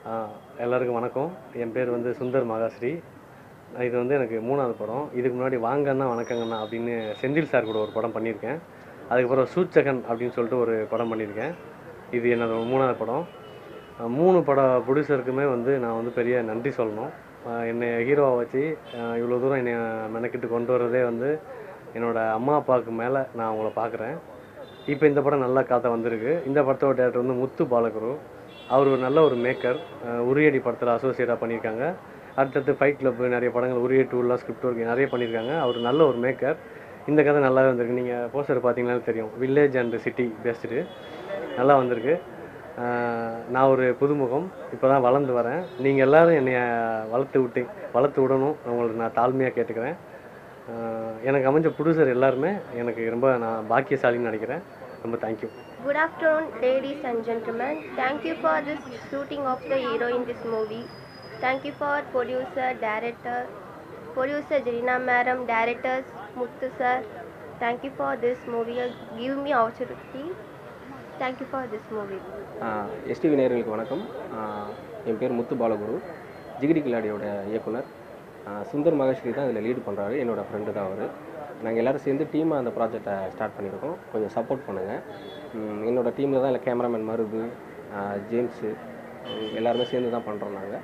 ஆ, எல்லாருக்கும் வணக்கம் என் பேர் வந்து சுந்தர் மகாஸ்ரீ இது வந்து எனக்கு மூணாவது படம் இதுக்கு முன்னாடி வாங்கண்ணா வணக்கங்கண்ணா அப்படின்னு செந்தில் சார் கூட ஒரு படம் பண்ணியிருக்கேன் அதுக்கப்புறம் சூச்சகன் அப்படின்னு சொல்லிட்டு ஒரு படம் பண்ணியிருக்கேன் இது என்னோட மூணாவது படம் ஆ, மூணு பட ப்ரொடியூசருக்குமே வந்து நான் வந்து பெரிய நன்றி சொல்லணும் ஆ, என்னை ஹீரோவை வச்சு இவ்வளோ தூரம் என்னை மெனக்கிட்டு கொண்டு வர்றதே வந்து என்னோடய அம்மா அப்பாவுக்கு மேலே நான் அவங்கள பார்க்குறேன் இப்போ இந்த படம் நல்லா காத்த வந்திருக்கு இந்த படத்தோட டேரக்டர் வந்து முத்து பாலகுரு அவர் ஒரு நல்ல ஒரு மேக்கர் உரியடி படத்தில் அசோசியேட்டாக பண்ணியிருக்காங்க அடுத்தடுத்து ஃபைட் கிளப் நிறைய படங்கள் உரிய டூலாம் ஸ்கிரிப்ட் ஒர்க் நிறைய பண்ணியிருக்காங்க அவர் நல்ல ஒரு மேக்கர் இந்த கதை நல்லாவே வந்திருக்கு நீங்கள் போஸ்டர் பார்த்தீங்கன்னாலே தெரியும் வில்லேஜ் அண்ட் சிட்டி பேஸ்டு நல்லா வந்திருக்கு அஹ் நான் ஒரு புதுமுகம் இப்போ தான் வளர்ந்து வரேன் நீங்கள் எல்லாரும் என்னை வளர்த்து விட்டு வளர்த்து விடணும் உங்களுக்கு நான் தாழ்மையாக கேட்டுக்கிறேன் அஹ் எனக்கு அமைஞ்ச ப்ரொடியூசர் எல்லாருமே எனக்கு ரொம்ப நான் பாக்கியசாலின்னு நினைக்கிறேன் ரொம்ப thank you Good afternoon, ladies and gentlemen. Thank you for this shooting of the hero in this movie. Thank you for producer, director, producer Jarina Madam, directors Muthu sir. Thank you for this movie. Give me opportunity. Thank you for this movie. STV நேயர்களுக்கு வணக்கம் ஆஹ் என் பேர் முத்து பாலகுரு ஜிகிடி கில்லாடியோட இயக்குனர் ஆஹ் சுந்தர் மகேஸ்வரி தான் இதில் lead பண்ணுறாரு என்னோடய friend தான் அவர் நாங்கள் எல்லோரும் சேர்ந்து டீமாக அந்த ப்ராஜெக்டை ஸ்டார்ட் பண்ணியிருக்கோம் கொஞ்சம் சப்போர்ட் பண்ணுங்கள் உம் என்னோட டீமில் தான் இல்லை கேமராமேன் மருது ஆஹ் ஜேம்ஸு உம் எல்லாருமே சேர்ந்து தான் பண்ணுறோம் நாங்கள்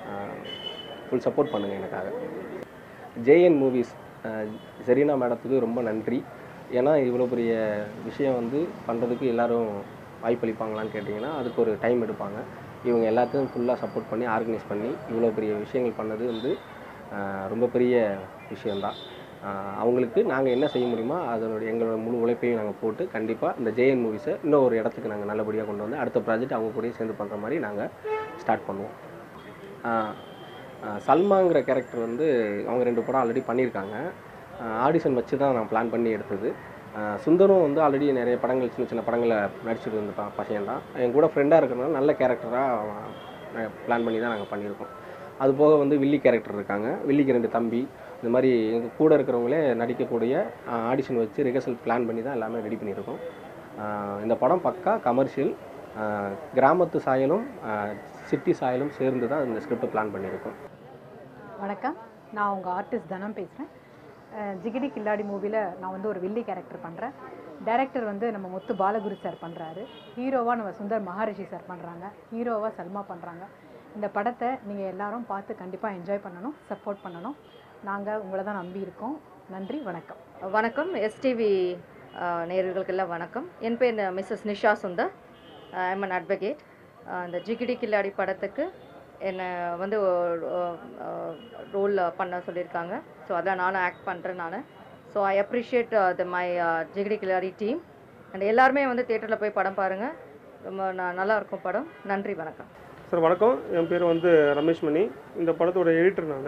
ஃபுல் சப்போர்ட் பண்ணுங்கள் எனக்காக ஜேஎன் மூவிஸ் செரீனா மேடத்துக்கு ரொம்ப நன்றி ஏன்னா இவ்வளோ பெரிய விஷயம் வந்து பண்ணுறதுக்கு எல்லாரும் வாய்ப்பளிப்பாங்களான்னு கேட்டிங்கன்னா அதுக்கு ஒரு டைம் எடுப்பாங்க இவங்க எல்லாத்தையும் ஃபுல்லாக சப்போர்ட் பண்ணி ஆர்கனைஸ் பண்ணி இவ்வளோ பெரிய விஷயங்கள் பண்ணது வந்து ஆஹ் ரொம்ப பெரிய விஷயந்தான் ஆஹ் அவங்களுக்கு நாங்கள் என்ன செய்ய முடியுமோ அதனுடைய எங்களோட முழு உழைப்பையும் நாங்கள் போட்டு கண்டிப்பாக இந்த ஜேஎன் மூவிஸை இன்னும் ஒரு இடத்துக்கு நாங்கள் நல்லபடியாக கொண்டு வந்து அடுத்த ப்ராஜெக்ட் அவங்க கூடயே சேர்ந்து பண்ணுற மாதிரி நாங்கள் ஸ்டார்ட் பண்ணுவோம் ஆஹ் ஆஹ் சல்மாங்கிற கேரக்டர் வந்து அவங்க ரெண்டு படம் ஆல்ரெடி பண்ணியிருக்காங்க ஆடிஷன் வச்சு தான் நான் பிளான் பண்ணி எடுத்தது ஆஹ் சுந்தரும் வந்து ஆல்ரெடி நிறைய படங்கள் சின்ன சின்ன படங்களை நடிச்சிட்டு இருந்த ப- பையன் தான் என் கூட ஃப்ரெண்டாக இருக்கிறனால நல்ல கேரக்டராக பிளான் பண்ணி தான் நாங்கள் பண்ணியிருக்கோம் அது போக வந்து வில்லி கேரக்டர் இருக்காங்க வில்லிக்கு ரெண்டு தம்பி இந்த மாதிரி எங்கள் கூட இருக்கிறவங்களே நடிக்கக்கூடிய ஆடிஷன் வச்சு ரிஹர்சல் பிளான் பண்ணி தான் எல்லாமே ரெடி பண்ணியிருக்கோம் ஆஹ் இந்த படம் பக்கா கமர்ஷியல் கிராமத்து சாயலும் சிட்டி சாயலும் சேர்ந்து தான் இந்த ஸ்கிரிப்ட் பிளான் பண்ணியிருக்கோம் வணக்கம் நான் உங்கள் ஆர்டிஸ்ட் தனம் பேசுகிறேன் ஜிகிடி கில்லாடி மூவியில் நான் வந்து ஒரு வில்லி கேரக்டர் பண்ணுறேன் டைரக்டர் வந்து நம்ம முத்து பாலகுரு சார் பண்ணுறாரு ஹீரோவாக நம்ம சுந்தர் மகாரிஷி சார் பண்ணுறாங்க ஹீரோவாக சல்மா பண்ணுறாங்க இந்த படத்தை நீங்கள் எல்லாரும் பார்த்து கண்டிப்பாக என்ஜாய் பண்ணணும் சப்போர்ட் பண்ணணும் நாங்கள் உங்களை தான் நம்பி இருக்கோம் நன்றி வணக்கம் வணக்கம் எஸ்டிவி நேயர்களுக்கெல்லாம் வணக்கம் என் பேர் Mrs Nisha Sundar I'm an advocate இந்த ஜிகிடி கில்லாடி படத்துக்கு என்னை வந்து ரோல் பண்ண சொல்லியிருக்காங்க ஸோ அதான் நானும் ஆக்ட் பண்ணுறேன் நான் so I appreciate the my Jigidi Killadi team and எல்லாருமே வந்து தேட்டரில் போய் படம் பாருங்கள் ரொம்ப ந- நல்லா இருக்கும் படம் நன்றி வணக்கம் சார் வணக்கம் என் பேர் வந்து ரமேஷ் மணி இந்த படத்தோட எடிட்டர் நான்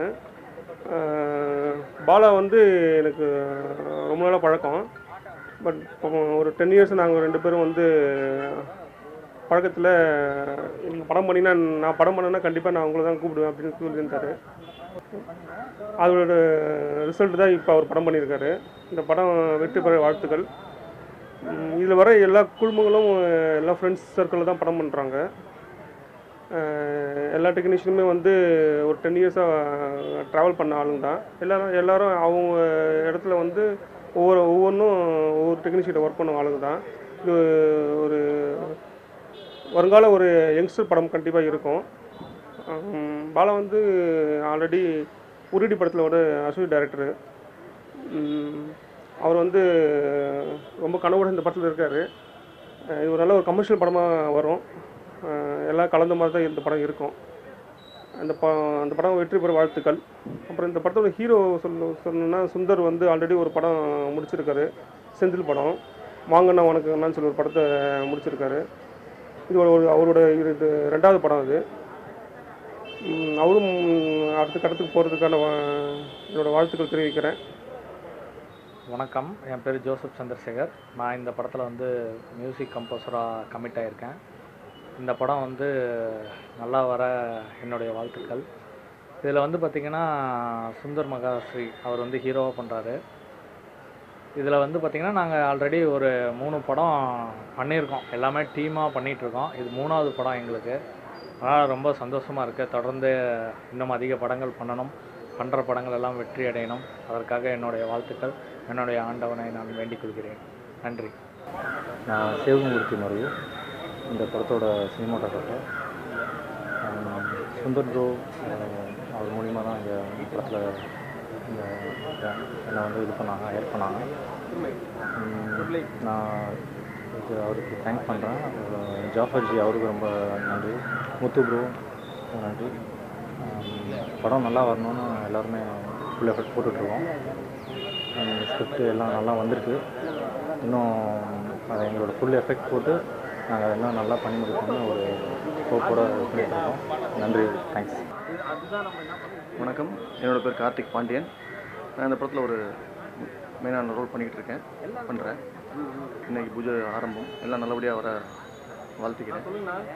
பாலா வந்து எனக்கு ரொம்ப நாளாக பழக்கம் பட் ஒரு டென் இயர்ஸ் நாங்கள் ரெண்டு பேரும் வந்து பழக்கத்தில் நீங்கள் படம் பண்ணினா நான் படம் பண்ணேன்னா கண்டிப்பாக நான் உங்களை தான் கூப்பிடுவேன் அப்படின்னு சொல்லியிருந்தாரு அதோட ரிசல்ட் தான் இப்போ அவர் படம் பண்ணியிருக்காரு இந்த படம் வெற்றி பெற வாழ்த்துக்கள் இதில் வர எல்லா குடும்பங்களும் எல்லா ஃப்ரெண்ட்ஸ் சர்க்கிளில் தான் படம் பண்ணுறாங்க அஹ் எல்லா டெக்னீஷியனுமே வந்து ஒரு டென் இயர்ஸாக ட்ராவல் பண்ண ஆளுங்க தான் எல்லாரும் எல்லாரும் அவங்க இடத்துல வந்து ஒவ்வொரு ஒவ்வொன்றும் ஒவ்வொரு டெக்னீஷியன் ஒர்க் பண்ண ஆளுங்க தான் இது ஒரு வருங்கால ஒரு யங்ஸ்டர் படம் கண்டிப்பாக இருக்கும் ஹம், பாலா வந்து ஆல்ரெடி உருடி படத்தில் ஒரு அசோசியேட் டைரக்டரு அவர் வந்து ரொம்ப கனவோட இந்த படத்தில் இருக்கார் இது ஒரு நல்ல ஒரு கமர்ஷியல் படமாக வரும் அஹ் எல்லாம் கலந்த மாதிரி தான் இந்த படம் இருக்கும் அந்த ப அந்த படம் வெற்றி பெற வாழ்த்துக்கள் அப்புறம் இந்த படத்தோட ஹீரோ சொல்ல சொல்லணும்னா சுந்தர் வந்து ஆல்ரெடி ஒரு படம் முடிச்சிருக்காரு செந்தில் படம் வாங்கண்ணா வணக்கங்கண்ணான்னு சொல்லி ஒரு படத்தை முடிச்சிருக்காரு இது ஒரு ஒரு அவரோட இது இது ரெண்டாவது படம் அது உம் அவரும் அடுத்த கடத்துக்கு போகிறதுக்கான என்னோட வாழ்த்துக்கள் தெரிவிக்கிறேன் வணக்கம் என் பேர் ஜோசப் சந்திரசேகர் நான் இந்த படத்தில் வந்து மியூசிக் கம்போசராக கமிட் ஆகியிருக்கேன் இந்த படம் வந்து நல்லா வர என்னுடைய வாழ்த்துக்கள் இதில் வந்து பார்த்திங்கன்னா சுந்தர் மகாஸ்ரீ அவர் வந்து ஹீரோவாக பண்ணுறாரு இதில் வந்து பார்த்திங்கன்னா நாங்கள் ஆல்ரெடி ஒரு மூணு படம் பண்ணியிருக்கோம் எல்லாமே டீமாக பண்ணிகிட்ருக்கோம் இது மூணாவது படம் எங்களுக்கு ஆனால் ரொம்ப சந்தோஷமாக இருக்குது தொடர்ந்து இன்னும் அதிக படங்கள் பண்ணணும் பண்ணுற படங்கள் எல்லாம் வெற்றி அடையணும் அதற்காக என்னுடைய வாழ்த்துக்கள் என்னுடைய ஆண்டவனை நான் வேண்டிக் கொள்கிறேன் நன்றி நான் சிவகுமூர்த்தி மருவு இந்த படத்தோட சினிமாட்டோகிராஃபர் சுந்தர் ப்ரோ அவர் மூலிமா தான் இங்கே படத்தில் இந்த என்னை வந்து இது பண்ணாங்க ஹெல்ப் பண்ணாங்க உம், நான் இது அவருக்கு தேங்க் பண்ணுறேன் ஜாஃபர்ஜி அவருக்கு ரொம்ப நன்றி முத்து ப்ரோ நன்றி உம், படம் நல்லா வரணும்னு எல்லாருமே ஃபுல் எஃபர்ட் போட்டுட்ருக்கோம் ஸ்கிரிப்ட் எல்லாம் நல்லா வந்திருக்கு இன்னும் அதை எங்களோட ஃபுல் எஃபெக்ட் போட்டு நாங்கள் இன்னும் நல்லா பண்ணி முடிப்போம்னு ஒரு ஹோப்போட இது பண்ணிட்டு இருக்கோம் நன்றி தேங்க்ஸ் வணக்கம் என்னோட பேர் கார்த்திக் பாண்டியன் நான் இந்த படத்தில் ஒரு மெயினான ரோல் பண்ணிக்கிட்டு இருக்கேன் பண்ணுறேன் இன்னைக்கு பூஜை ஆரம்பம் எல்லாம் நல்லபடியாக வர வாழ்த்துக்கிறேன்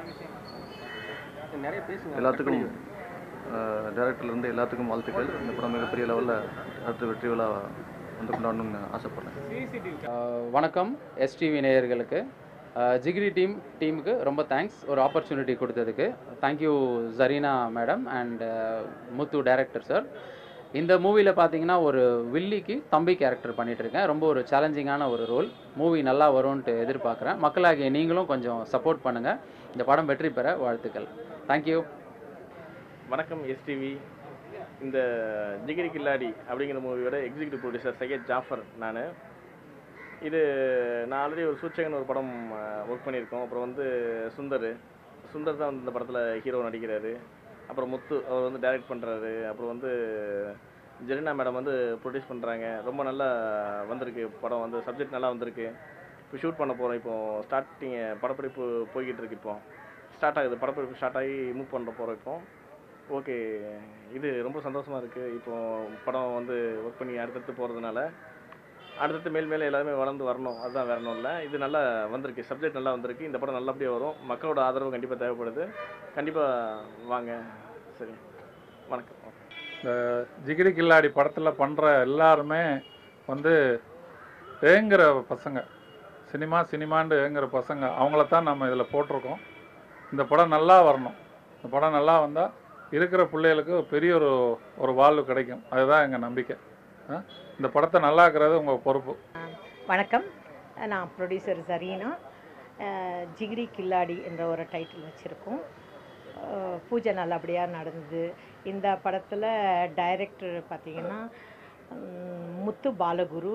நிறைய பேசுங்க எல்லாத்துக்கும் டேரக்டர்லேருந்து எல்லாத்துக்கும் வாழ்த்துக்கள் இந்த படம் மிகப்பெரிய லெவலில் அடுத்து வெற்றி விழா வந்து கொண்டாடணும்னு ஆசைப்பட்றேன் ஆஹ் வணக்கம் எஸ்டிவி நேயர்களுக்கு ஆஹ் ஜிகிரி டீம் டீமுக்கு ரொம்ப தேங்க்ஸ் ஒரு ஆப்பர்ச்சுனிட்டி கொடுத்ததுக்கு thank you Zareena madam and Muthu director sir இந்த மூவியில் பார்த்தீங்கன்னா ஒரு வில்லிக்கு தம்பி கேரக்டர் பண்ணிட்டு இருக்கேன் ரொம்ப ஒரு சேலஞ்சிங்கான ஒரு ரோல் மூவி நல்லா வரும்ன்ட்டு எதிர்பார்க்குறேன் மக்களாகிய நீங்களும் கொஞ்சம் சப்போர்ட் பண்ணுங்கள் இந்த படம் வெற்றி பெற வாழ்த்துக்கள் தேங்க்யூ வணக்கம் எஸ்டிவி இந்த ஜிகிரி கில்லாடி அப்படிங்கிற மூவியோட எக்ஸிக்யூட்டிவ் ப்ரொடியூசர் சையத் ஜாஃபர் நான் இது நான் ஆல்ரெடி ஒரு சூச்சகன் ஒரு படம் ஒர்க் பண்ணியிருக்கோம் அப்புறம் வந்து சுந்தர் சுந்தர் தான் வந்து இந்த படத்தில் ஹீரோ நடிக்கிறாரு அப்புறம் முத்து அவர் வந்து டைரக்ட் பண்ணுறாரு அப்புறம் வந்து ஜெரினா மேடம் வந்து ப்ரொடியூஸ் பண்ணுறாங்க ரொம்ப நல்லா வந்திருக்கு படம் வந்து சப்ஜெக்ட் நல்லா வந்திருக்கு இப்போ ஷூட் பண்ண போகிறோம் இப்போ ஸ்டார்டிங் படப்பிடிப்பு போய்கிட்டு இருக்கு இப்போ ஸ்டார்ட் ஆகுது படப்பிடிப்பு ஸ்டார்ட் ஆகி மூவ் பண்ண போகிறோம் இப்போ ஓகே இது ரொம்ப சந்தோஷமாக இருக்குது இப்போ படம் வந்து ஒர்க் பண்ணி அடுத்தடுத்து போகிறதுனால அடுத்தடுத்து மேல் மேலே எல்லாருமே வளர்ந்து வரணும் அதுதான் வேற ஒன்றும் இல்லை இது நல்லா வந்திருக்கு சப்ஜெக்ட் நல்லா வந்திருக்கு இந்த படம் நல்லபடியாக வரும் மக்களோட ஆதரவு கண்டிப்பாக தேவைப்படுது கண்டிப்பாக வாங்க சரி வணக்கம் இந்த ஜிகிரி கில்லாடி படத்தில் பண்ணுற எல்லாருமே வந்து ஏங்குற பசங்க சினிமா சினிமாண்டு ஏங்குற பசங்க அவங்கள தான் நம்ம இதில் போட்டிருக்கோம் இந்த படம் நல்லா வரணும் இந்த படம் நல்லா வந்தால் இருக்கிற பிள்ளைகளுக்கு பெரிய ஒரு ஒரு வாழ்வு கிடைக்கும் அதுதான் எங்கள் நம்பிக்கை ஆ? இந்த படத்தை நல்லா இருக்கிறது உங்கள் பொறுப்பு வணக்கம் நான் ப்ரொடியூசர் ஜரீனா அஹ் ஜிகிரி கில்லாடி என்ற ஒரு டைட்டில் வச்சுருக்கோம் அஹ் பூஜை நல்லபடியாக நடந்தது இந்த படத்தில் டைரக்டர் பார்த்திங்கன்னா உம், முத்து பாலகுரு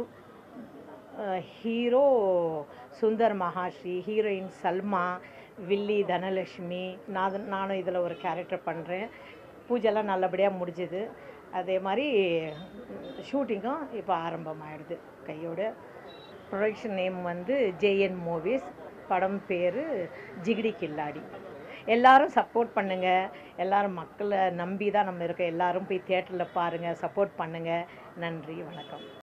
ஹீரோ சுந்தர் மகாஸ்ரீ ஹீரோயின் சல்மா வில்லி தனலட்சுமி நான் நானும் இதில் ஒரு கேரக்டர் பண்ணுறேன் பூஜைலாம் நல்லபடியாக முடிஞ்சுது அதே மாதிரி ஷூட்டிங்கும் இப்போ ஆரம்பமாயிடுது கையோட ப்ரொடக்ஷன் நேம் வந்து ஜேஎன் மூவிஸ் படம் பேர் ஜிகிடி கில்லாடி எல்லாரும் சப்போர்ட் பண்ணுங்கள் எல்லாரும் மக்களை நம்பி தான் நம்ம இருக்கோம் எல்லாரும் போய் தேட்டரில் பாருங்கள் சப்போர்ட் பண்ணுங்கள் நன்றி வணக்கம்